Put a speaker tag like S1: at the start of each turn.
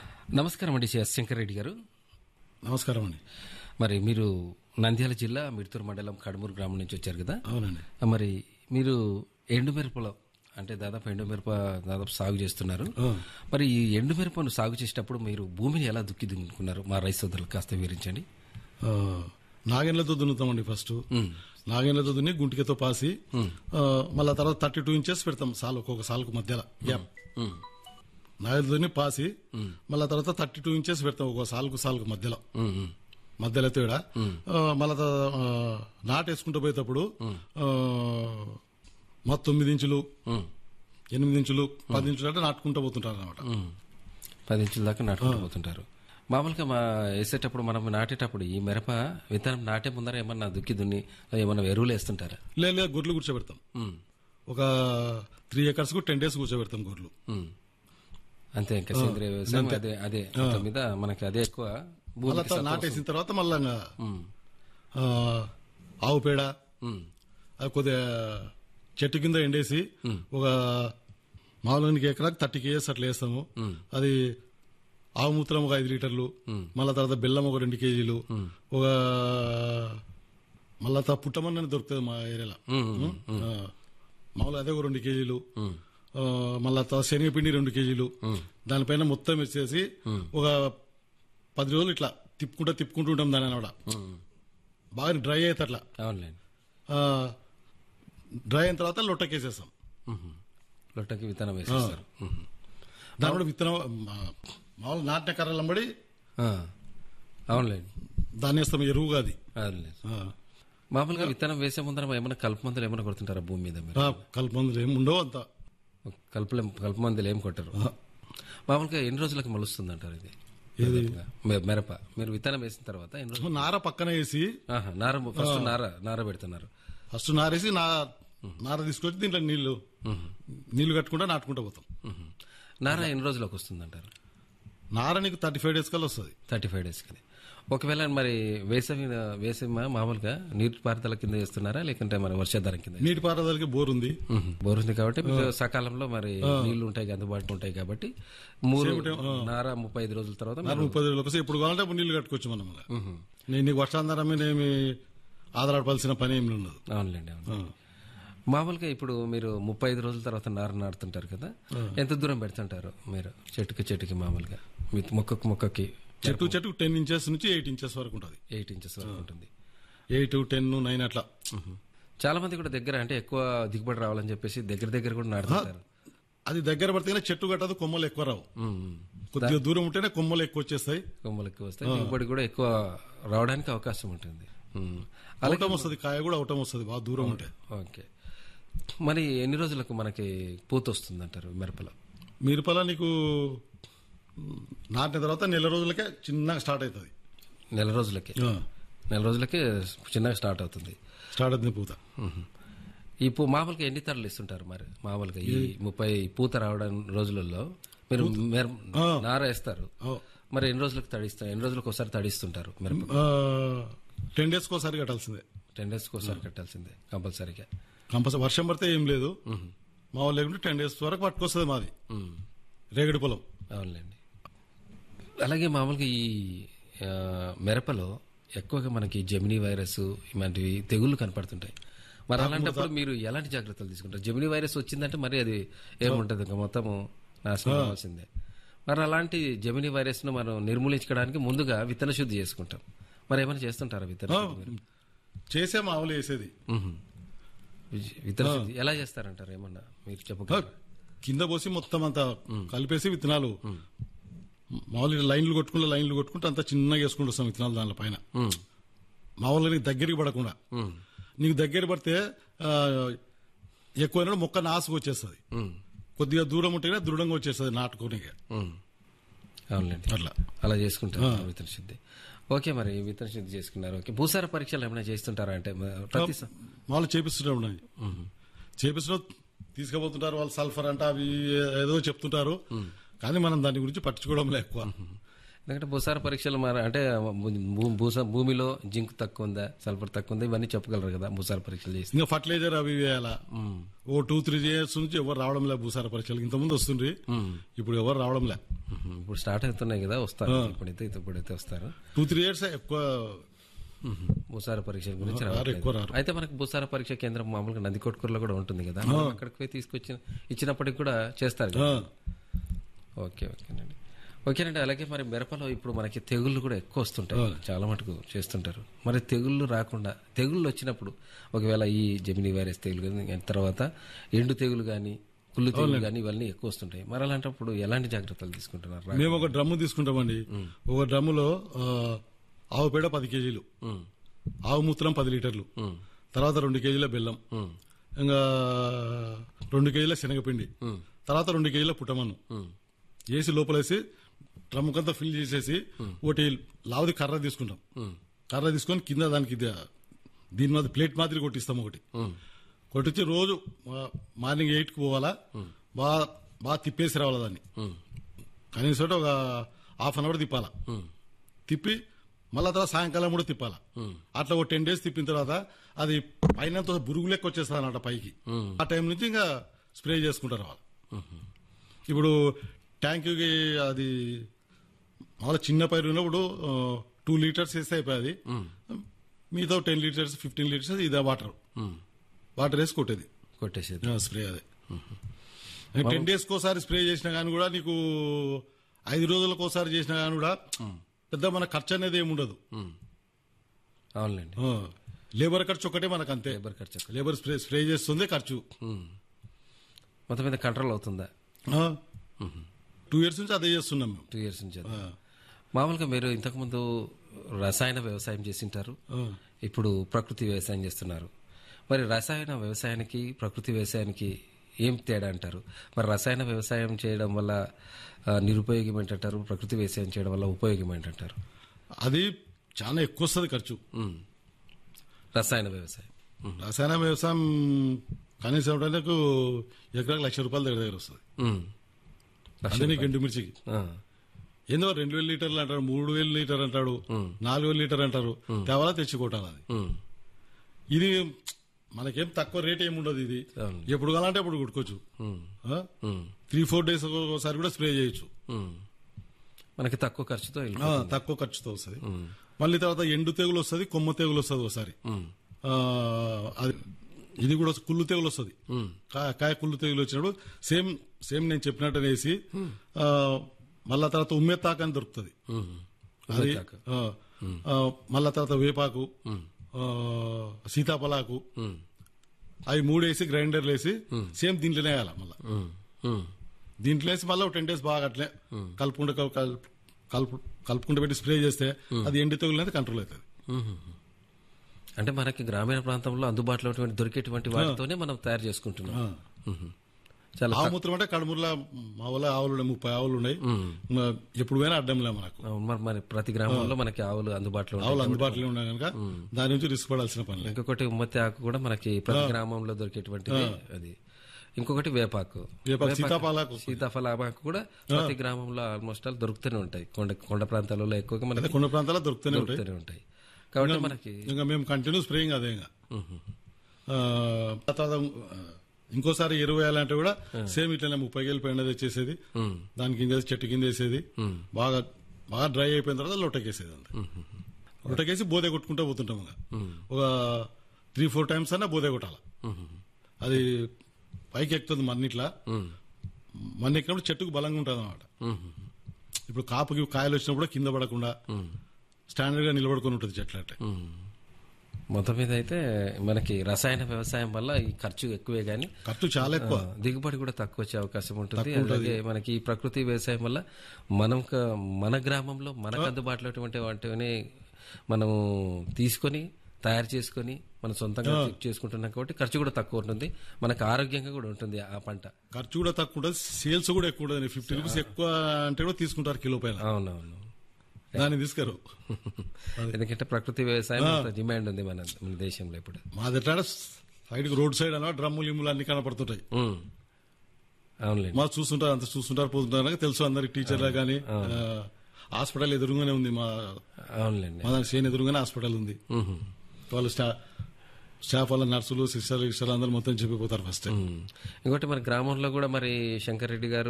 S1: నమస్కారం అండి ఎస్ శంకర్రెడ్డి గారు
S2: నమస్కారం అండి
S1: మరి మీరు నంద్యాల జిల్లా మిడుతూరు మండలం కడుమూరు గ్రామం నుంచి వచ్చారు కదా
S2: అవునండి
S1: మరి మీరు ఎండు మిరపలో అంటే దాదాపు ఎండు మిరప దాదాపు సాగు చేస్తున్నారు
S2: ఆ.
S1: మరి ఈ ఎండు మిరపను సాగు చేసేటప్పుడు మీరు భూమిని ఎలా దుక్కి దున్నుకున్నారు మా రైతు సోదరులకు కాస్త వివరించండి
S2: ఆ, నాగేండ్లతో దున్నుతామండి ఫస్ట్ నాగేండ్లతో దున్ని గుంటికతో పాసి ఆ, మళ్ళా తర్వాత థర్టీ టూ ఇంచెస్ పెడతాం సాల్ ఒక్కొక్క సాల్కు మధ్యలో గ్యాప్
S1: ఉమ్,
S2: నాగేంద్రతో దున్ని పాసి మళ్ళా తర్వాత థర్టీ టూ ఇంచెస్ పెడతాం ఒక్కొక్క సాల్కు సాల్కు మధ్యలో
S1: ఉమ్, ఉమ్,
S2: మధ్యలో తేడా ఆ, మళ్ళా త- ఆ, నాటేసుకుంటూ పోయేటప్పుడు ఆ, మొత్తం తొమ్మిది ఇంచులు
S1: ఉమ్,
S2: ఎనిమిది ఇంచులు పది ఇంచులు అంటే నాటుకుంటూ పోతుంటారు అనమాట
S1: ఉమ్. పది ఇంచుల దాకా నాటుకుంటూ పోతుంటారు మామూలుగా మా వేసేటప్పుడు మనం నాటేటప్పుడు ఈ మిరప విత్తనం నాటే ముందర ఏమన్నా దుక్కి దున్ని ఏమన్నా ఎరువులు వేస్తుంటారా
S2: లేదు గొర్రెలు కూర్చోబెడతాం
S1: ఉమ్,
S2: ఒక త్రీ ఎకర్స్ కు టెన్ డేస్ కూర్చోబెడతాం గొర్రెలు
S1: ఉమ్. అంతే ఇంకా సేంద్రియ వ్యవసాయం అదే అదే మొత్తం మీద మనకి అదే ఎక్కువ
S2: మళ్ళా
S1: భూమికి
S2: తర్వాత
S1: సత్తా
S2: నాటేసిన తర్వాత మళ్ళా ఇంకా,
S1: ఉమ్,
S2: ఆ, ఆవు పేడ
S1: ఉమ్,
S2: అది కొద్దిగా చెట్టు కింద ఎండేసి ఒక మామూలుగా ఎకరాకి థర్టీ కేజెస్ అట్లా వేస్తాము అది ఆవు మూత్రం ఒక ఐదు లీటర్లు మళ్ళా తర్వాత బెల్లం ఒక రెండు కేజీలు ఒక మళ్ళా తర్వాత పుట్టమన్న దొరుకుతుంది మా ఏరియాలో
S1: ఉమ్,
S2: ఆ, మామూలుగా అదే ఒక రెండు కేజీలు ఆ, మళ్ళా తర్వాత శనగపిండి రెండు కేజీలు దానిపైన మొత్తం వేసేసి ఒక పది రోజులు ఇట్లా తిప్పుకుంటూ తిప్పుకుంటూ ఉంటాం దాని అనమాట
S1: ఉమ్.
S2: బాగా డ్రై అయితే అట్లా
S1: అవునులేండి
S2: ఆ, డ్రై అయిన తర్వాత లొట్టకేసేస్తాం
S1: ఉహు. లొట్టకి విత్తనం వేసేస్తారు ఉహు.
S2: దాని కూడా విత్తనం ఆ, మామూలు నాటిన కర్రలు అమ్మడి
S1: ఆ, అవునులేండి
S2: దాన్ని వేస్తాం ఎరువుగా అది
S1: అవునులేండి
S2: ఆ,
S1: మామూలుగా విత్తనం వేసే ముందర ఏమైనా కలుపు మందులు ఏమైనా కొడుతుంటారా భూమి మీద మీరు
S2: ఆ, కలుపు మందులు ఏమి ఉండవు అంత
S1: కలుపులు కలుపు మందులు ఏం కొట్టరు మామూలుగా ఎన్ని రోజులకు మొలుస్తుంది అంటారు ఇది మె- మిరప మీరు విత్తనం వేసిన తర్వాత ఎన్ని రోజులు
S2: నార పక్కన వేసి
S1: ఆహా, నార ఫస్ట్ నార నార పెడుతున్నారు
S2: ఫస్ట్ నారేసి నా నార తీసుకొచ్చి దీంట్లో నీళ్లు నీళ్లు కట్టుకుంటా నాటుకుంటా పోతాం
S1: ఉహు. నార ఎన్ని రోజులకు వస్తుంది అంటారు
S2: నార నీకు థర్టీ ఫైవ్ డేస్ కల్లా వస్తుంది
S1: థర్టీ ఫైవ్ డేస్కి ఒకవేళ మరి వేసవి వేసవి మా- మామూలుగా నీటిపారుదల కింద చేస్తున్నారా లేకుంటే మరి వర్షాధారం కింద
S2: నీటి పారుదలకి బోర్ ఉంది
S1: మ్మ్. బోర్ ఉంది కాబట్టి మీకు సకాలంలో మరి నీళ్లు ఉంటాయి అందుబాటులో ఉంటాయి కాబట్టి మూడు నార ముప్పై ఐదు రోజుల తర్వాత
S2: నార ముప్పై రోజులకు వస్తే ఎప్పుడు కావాలంటే అప్పుడు నీళ్లు కట్టుకోవచ్చు మనం ఇంకా. నేను నీకు వర్షాంతరం మీద ఏమి ఆధారపడాల్సిన పని ఏమి ఉండదు
S1: అవునులేండి అవును మామూలుగా ఇప్పుడు మీరు ముప్పై ఐదు రోజుల తర్వాత నార నాడుతుంటారు కదా ఎంత దూరం పెడుతుంటారు మీరు చెట్టుకి చెట్టుకి మామూలుగా మీ మొక్కకు మొక్కకి
S2: చెట్టు చెట్టు టెన్ ఇంచెస్ నుంచి ఎయిట్ ఇంచెస్ వరకు ఉంటుంది
S1: ఎయిట్ ఇంచెస్ వరకు ఉంటుంది
S2: ఎయిట్ టెన్ నైన్ అట్లా
S1: మ్మ్. చాలా మంది కూడా దగ్గర అంటే ఎక్కువ దిగుబడి రావాలని చెప్పేసి దగ్గర దగ్గర కూడా నాడుతుంటారు
S2: అది దగ్గర పడితేనే చెట్టు కట్టదు కొమ్మలు ఎక్కువ రావు
S1: మ్మ్.
S2: కొద్దిగా దూరం ఉంటేనే కొమ్మలు ఎక్కువ వచ్చేస్తాయి
S1: కొమ్మలు ఎక్కువ వస్తాయి దిగుబడి కూడా ఎక్కువ రావడానికి అవకాశం ఉంటుంది మ్మ్. అలాగే
S2: అవటం వస్తుంది కాయ కూడా అవటం వస్తుంది బాగా దూరం ఉంటే
S1: ఓకే మరి ఎన్ని రోజులకు మనకి పూత వస్తుంది అంటారు మిరపలో
S2: మిరపల నీకు నాటిన తర్వాత నెల రోజులకే చిన్నగా స్టార్ట్ అవుతుంది
S1: నెల రోజులకి నెల రోజులకే చిన్నగా స్టార్ట్ అవుతుంది
S2: స్టార్ట్ అవుతుంది పూత
S1: మ్మ్. ఈ పూ మామూలుగా ఎన్ని తరలు ఇస్తుంటారు మరి మామూలుగా ఈ ముప్పై పూత రావడం రోజులలో మీరు మిర- నార వేస్తారు
S2: ఓ.
S1: మరి ఎన్ని రోజులకు తడిస్తారు ఎన్ని రోజులకు ఒకసారి తడిస్తుంటారు మిరప
S2: టెన్ డేస్కి ఒకసారి కట్టాల్సిందే
S1: టెన్ డేస్కి ఒకసారి కట్టాల్సిందే కంపల్సరీగా
S2: కంపల్సరీ వర్షం పడితే ఏం లేదు మా వాళ్ళు లేకుంటే టెన్ డేస్ వరకు పట్టుకొస్తుంది మాది
S1: మ్మ్.
S2: రేగడి పొలం
S1: అవునులేండి అలాగే మామూలుగా ఈ ఆ, మిరపలో ఎక్కువగా మనకి జెమినీ వైరస్ ఇలాంటివి తెగుళ్ళు కనపడుతుంటాయి మరి అలాంటప్పుడు మీరు ఎలాంటి జాగ్రత్తలు తీసుకుంటారు జెమినీ వైరస్ వచ్చిందంటే మరి అది ఏముంటది ఇంకా మొత్తము నాశనం అవ్వాల్సిందే మరి అలాంటి జెమినీ వైరస్ ను మనం నిర్మూలించడానికి ముందుగా విత్తన శుద్ధి చేసుకుంటాం మరి ఏమైనా చేస్తుంటారా విత్తన శుద్ధి మీరు?
S2: చేసే మామూలు వేసేది
S1: మ్మ్. విజ్- విత్తన శుద్ధి ఎలా చేస్తారంటారు ఏమన్నా మీరు
S2: ఆ,
S1: చెప్పగలరా
S2: కింద పోసి మొత్తం అంతా కలిపేసి విత్తనాలు మామూలుగా లైన్లు కొట్టుకుంటూ లైన్లు కొట్టుకుంటూ అంతా చిన్నగా వేసుకుంటూ వస్తాం విత్తనాలు దానిలో పైన
S1: మ్మ్.
S2: మామూలుగా నీకు దగ్గరికి పడకుండా
S1: మ్మ్.
S2: నీకు దగ్గర పడితే ఆ, ఎక్కువ మొక్క నాసుకు వచ్చేస్తుంది
S1: మ్మ్.
S2: కొద్దిగా దూరం ఉంటేనే దృఢంగా వచ్చేస్తుంది నాటుకోనికి
S1: మ్మ్. అవునులేండి
S2: అట్లా
S1: అలా చేసుకుంటారు విత్తన శుద్ధి ఓకే మరి విత్తన శుద్ధి చేసుకున్నారు ఓకే భూసార పరీక్షలు ఏమైనా చేస్తుంటారా అంటే మ- ప్రతి స-
S2: మామూలు చేపిస్తుంటే ఉన్నాయి చేపిస్తున్న తీసుకుపోతుంటారు వాళ్ళు సల్ఫర్ అంట అవి ఏదో చెప్తుంటారు కానీ మనం దాని గురించి పట్టించుకోవడం ఎక్కువ
S1: ఎందుకంటే భూసార పరీక్షలు మరి అంటే భూ- భూస- భూమిలో జింక్ తక్కువ ఉందా సల్ఫర్ తక్కువ ఉందా ఇవన్నీ చెప్పగలరు కదా భూసార పరీక్షలు చేసి
S2: ఇంకా ఫర్టిలైజర్ అవి వేయాలా ఓ టూ త్రీ ఇయర్స్ నుంచి ఎవరు రావడం లే భూసార పరీక్షలు ఇంతకుముందు వస్తుండ్రి ఇప్పుడు ఎవరు రావడం లే
S1: మ్మ్. ఇప్పుడు స్టార్ట్ అవుతున్నాయి కదా వస్తారు ఇప్పుడైతే ఇప్పుడైతే వస్తారు
S2: టూ త్రీ ఇయర్స్ ఎక్కువ
S1: మ్మ్. భూసార పరీక్ష గురించి
S2: రారు,
S1: రావట్లేదు.
S2: ఎక్కువ రారు.
S1: అయితే మనకు భూసార పరీక్ష కేంద్రం మామూలుగా నందికొట్కూరులో కూడా ఉంటుంది కదా మనం అక్కడికి పోయి తీసుకొచ్చి ఇచ్చినప్పటికి కూడా చేస్తారు కదా?
S2: ఆ,
S1: ఓకే ఓకేనండి ఓకేనండి అలాగే మరి మిరపలో ఇప్పుడు మనకి తెగుళ్ళు కూడా ఎక్కువ వస్తుంటాయి చాలా మటుకు చేస్తుంటారు మరి తెగుళ్ళు రాకుండా తెగుళ్ళు వచ్చినప్పుడు ఒకవేళ ఈ జమినీ వైరస్ తెగులు కానీ తర్వాత ఎండు తెగులు కానీ పుల్లు తెగులు కానీ ఇవన్నీ ఎక్కువ వస్తుంటాయి మరి అలాంటప్పుడు ఎలాంటి జాగ్రత్తలు తీసుకుంటున్నారు రా-
S2: మేము ఒక డ్రమ్ము తీసుకుంటామండి ఒక డ్రమ్ములో ఆ, ఆవు పేడ పది కేజీలు
S1: ఉమ్,
S2: ఆవు మూత్రం పది లీటర్లు
S1: ఉమ్,
S2: తర్వాత రెండు కేజీల బెల్లం
S1: ఉమ్,
S2: ఇంకా రెండు కేజీల శనగపిండి
S1: ఉమ్,
S2: తర్వాత రెండు కేజీల పుట్టమన్ను
S1: ఉమ్,
S2: వేసి లోపలేసి డ్రమ్ముకంతా ఫిల్ చేసేసి ఒకటి లావుది కర్ర తీసుకుంటాం
S1: ఉమ్,
S2: కర్ర తీసుకొని కింద దానికి ఇది, దీని మీద ప్లేట్ మాదిరి కొట్టిస్తాం ఒకటి
S1: ఉమ్,
S2: కొట్టించి రోజు మా- మార్నింగ్ ఎయిట్కి పోవాలా బాగా బాగా తిప్పేసి రావాలా దాన్ని
S1: ఉమ్,
S2: కనీసం ఒక హాఫ్ అన్ అవర్ తిప్పాలా
S1: ఉమ్,
S2: తిప్పి మళ్ళా తర్వాత సాయంకాలం కూడా తిప్పాలా
S1: ఉమ్,
S2: అట్లా ఒక టెన్ డేస్ తిప్పిన తర్వాత అది పైన బురుగు లెక్క వచ్చేస్తుంది అన్నమాట పైకి
S1: ఉమ్,
S2: ఆ టైం నుంచి ఇంకా స్ప్రే చేసుకుంటారు వాళ్ళు ఇప్పుడు ట్యాంక్కి అది మామూలు చిన్న పైరు ఉన్నప్పుడు టూ లీటర్స్ వేస్తే అయిపోయేది
S1: ఉమ్,
S2: మిగతా టెన్ లీటర్స్ ఫిఫ్టీన్ లీటర్స్ ఇదే వాటర్
S1: ఉమ్.
S2: వాటర్ వేసి కొట్టేది
S1: కొట్టేసేది
S2: ఆ, స్ప్రే అదే టెన్ డేస్ కోసారి స్ప్రే చేసినా కానీ కూడా నీకు ఐదు రోజులకు ఒకసారి చేసినా కానీ కూడా పెద్ద మన ఖర్చు అనేది ఏమి ఉండదు
S1: ఉమ్. అవునులేండి
S2: ఆ, లేబర్ ఖర్చు ఒకటే మనకు అంతే
S1: లేబర్ ఖర్చు ఎక్కువ.
S2: లేబర్ స్ప్రే స్ప్రే చేస్తుంది ఖర్చు
S1: ఉమ్. మొత్తం మీద కంట్రోల్ అవుతుందా
S2: టూ ఇయర్స్ నుంచి అదే చేస్తున్నాం మేము
S1: టూ ఇయర్స్ నుంచి అది.
S2: ఆ,
S1: మామూలుగా మీరు ఇంతకుముందు రసాయన వ్యవసాయం చేసింటారు
S2: ఆ.
S1: ఇప్పుడు ప్రకృతి వ్యవసాయం చేస్తున్నారు మరి రసాయన వ్యవసాయానికి ప్రకృతి వ్యవసాయానికి ఏం తేడా అంటారు మరి రసాయన వ్యవసాయం చేయడం వల్ల ఆ, నిరుపయోగం ఏంటంటారు ప్రకృతి వ్యవసాయం చేయడం వల్ల ఉపయోగం ఏంటంటారు
S2: అది చాలా ఎక్కువ వస్తుంది ఖర్చు
S1: ఉమ్. రసాయన వ్యవసాయం ఉమ్.
S2: రసాయన వ్యవసాయం కనీసం నాకు ఎకరాకు లక్ష రూపాయల దగ్గర దగ్గర వస్తుంది
S1: ఉమ్.
S2: అదే నీకు ఎండు మిర్చికి
S1: ఆ.
S2: ఏందో రెండు వేల లీటర్లు అంటాడు మూడు వేల లీటర్ అంటాడు నాలుగు వేల లీటర్ అంటారు తేవాలా తెచ్చుకోవటాలి అది
S1: ఉమ్.
S2: ఇది మనకేం తక్కువ రేట్ ఏమి ఉండదు ఇది
S1: అవును.
S2: ఎప్పుడు కావాలంటే అప్పుడు కొట్టుకోవచ్చు
S1: ఉమ్. ఉమ్.
S2: త్రీ ఫోర్ డేస్ ఒకసారి కూడా స్ప్రే చేయొచ్చు
S1: ఉమ్. మనకి తక్కువ ఖర్చుతో
S2: ఆ,
S1: వెళ్ళిపోతుంది.
S2: తక్కువ ఖర్చుతో వస్తుంది
S1: ఉమ్.
S2: మళ్ళీ తర్వాత ఎండు తెగులు వస్తుంది కొమ్మ తెగులు వస్తుంది ఒకసారి
S1: ఉమ్.
S2: ఆ, అది ఇది కూడా వస్తుంది, కుళ్ళు తెగులు వస్తుంది
S1: ఉమ్.
S2: కాయ కాయ కుళ్ళు తెగులు వచ్చినప్పుడు సేమ్ సేమ్ నేను చెప్పినట్టు వేసి ఆ, మళ్ళా తర్వాత ఉమ్మెత్తాకు అని దొరుకుతుంది
S1: ఉమ్.
S2: అది
S1: ఉమ్మెత్తాకు.
S2: ఆ, ఆ, మళ్ళా తర్వాత వేపాకు
S1: ఉమ్.
S2: ఆ, సీతాఫలాకు
S1: ఉమ్.
S2: అవి మూడేసి గ్రైండర్లు వేసి సేమ్ దీంట్లోనే వేయాలి మళ్ళీ
S1: ఉమ్. ఉమ్.
S2: దీంట్లో వేసి మళ్ళీ టెన్ డేస్ బాగా అట్లే కలుపుకుంటే కలుపు కలుపు కలుపుకుంటూ పెట్టి స్ప్రే చేస్తే అది ఎండి తెగులు అనేది కంట్రోల్ అవుతుంది
S1: మ్మ్. అంటే మనకి గ్రామీణ ప్రాంతంలో అందుబాటులో ఉన్నటువంటి దొరికేటువంటి వాటితోనే మనం తయారు చేసుకుంటున్నాం మ్మ్. చాలా
S2: ఆవు మూత్రం అంటే కడుమూరులో మా ఊళ్ళో ఆవులు ఉన్నాయి ముప్పై ఆవులు ఉన్నాయి మా ఎప్పుడు పోయినా అడ్డంలే మనకు
S1: అవును, మరి మరి ప్రతి గ్రామంలో మనకి ఆవులు అందుబాటులో ఉంటాయి
S2: ఆవులు అందుబాటులో ఉన్నాయి కనుక దాని నుంచి రిస్క్ పడాల్సిన పని లేదు
S1: ఇంకొకటి ఉమ్మత్తి ఆకు కూడా మనకి ప్రతి గ్రామంలో దొరికేటువంటిది అది ఇంకొకటి వేపాకు
S2: వేపాకు సీతాఫలాకు
S1: సీతాఫల ఆకు కూడా ప్రతి గ్రామంలో ఆల్మోస్ట్ ఆల్ దొరుకుతూనే ఉంటాయి కొండ కొండ ప్రాంతాలలో ఎక్కువగా మనకి
S2: అదే కొన్ని ప్రాంతాల్లో దొరుకుతూనే ఉంటాయి
S1: దొరుకుతూనే ఉంటాయి కాబట్టి మనకి
S2: ఇంకా మేము కంటిన్యూ స్ప్రేయింగ్ అదే ఇంకా ఆ, తర్వాత ఆ, ఇంకోసారి ఎరువు వేయాలంటే కూడా సేమ్ ఇట్లనే ముప్పై కేలు పెండ తెచ్చేసేది
S1: మ్మ్.
S2: దాని కింద వేసి చెట్టు కింద వేసేది
S1: మ్మ్.
S2: బాగా బాగా డ్రై అయిపోయిన తర్వాత లొట్టకేసేది అంత లొట్టకేసి బోదే కొట్టుకుంటూ పోతుంటాం ఇంకా ఒక త్రీ ఫోర్ టైమ్స్ అన్నా బోదే కొట్టాల
S1: మ్మ్.
S2: అది పైకి ఎక్కుతుంది మన్నిట్లా
S1: మ్మ్.
S2: మన్ని ఎక్కినప్పుడు చెట్టుకు బలంగా ఉంటుంది అనమాట
S1: మ్మ్.
S2: ఇప్పుడు కాపుకి కాయలు వచ్చినప్పుడు కింద పడకుండా
S1: మ్మ్.
S2: స్టాండర్డ్ గా నిలబడుకొని ఉంటుంది చెట్లు అంటే
S1: మ్మ్. మొత్తం మీద అయితే మనకి రసాయన వ్యవసాయం వల్ల ఈ ఖర్చు ఎక్కువే గానీ
S2: ఖర్చు చాలా ఎక్కువ
S1: ఆ, దిగుబడి కూడా తక్కువ వచ్చే అవకాశం ఉంటుంది అలాగే మనకి ఈ ప్రకృతి వ్యవసాయం వల్ల మనం క- మన గ్రామంలో మనకు అందుబాటులో ఉన్నటువంటి వాటిని మనము తీసుకొని తయారు చేసుకొని మనం సొంతంగా చేసుకుంటున్నాం కాబట్టి ఖర్చు కూడా తక్కువ ఉంటుంది మనకు ఆరోగ్యంగా కూడా ఉంటుంది ఆ పంట
S2: ఖర్చు కూడా తక్కువ ఉంటుంది సేల్స్ కూడా ఎక్కువ ఉంటుంది ఫిఫ్టీ రూపీస్ ఎక్కువ అంటే కూడా తీసుకుంటారు కిలో పైన
S1: అవునవును
S2: దాన్ని తీసుకరు
S1: ఎందుకంటే ప్రకృతి వ్యవసాయం అంత డిమాండ్ ఉంది మన మన దేశంలో ఇప్పుడు
S2: మాది ఎట్లా సైడ్ రోడ్ సైడ్ అన్న డ్రమ్ములు ఇమ్ములు అన్ని కనపడుతుంటాయి
S1: ఉమ్. అవునులేండి
S2: మా చూస్తుంటారు అంత చూస్తుంటారు పోతుంటారు కనుక తెలుసు అందరికి టీచర్లా కానీ హాస్పిటల్ ఎదురుగానే ఉంది మా
S1: అవునులేండి
S2: మా దాని సేన్ ఎదురుగానే హాస్పిటల్ ఉంది
S1: ఉహు.
S2: వాళ్ళు స్టా స్టాఫ్ వాళ్ళ నర్సులు సిస్టర్లు సిస్టర్లు అందరూ మొత్తం చెప్పిపోతారు ఫస్ట్
S1: ఉమ్. ఇంకోటి మన గ్రామంలో కూడా మరి శంకర్ రెడ్డి గారు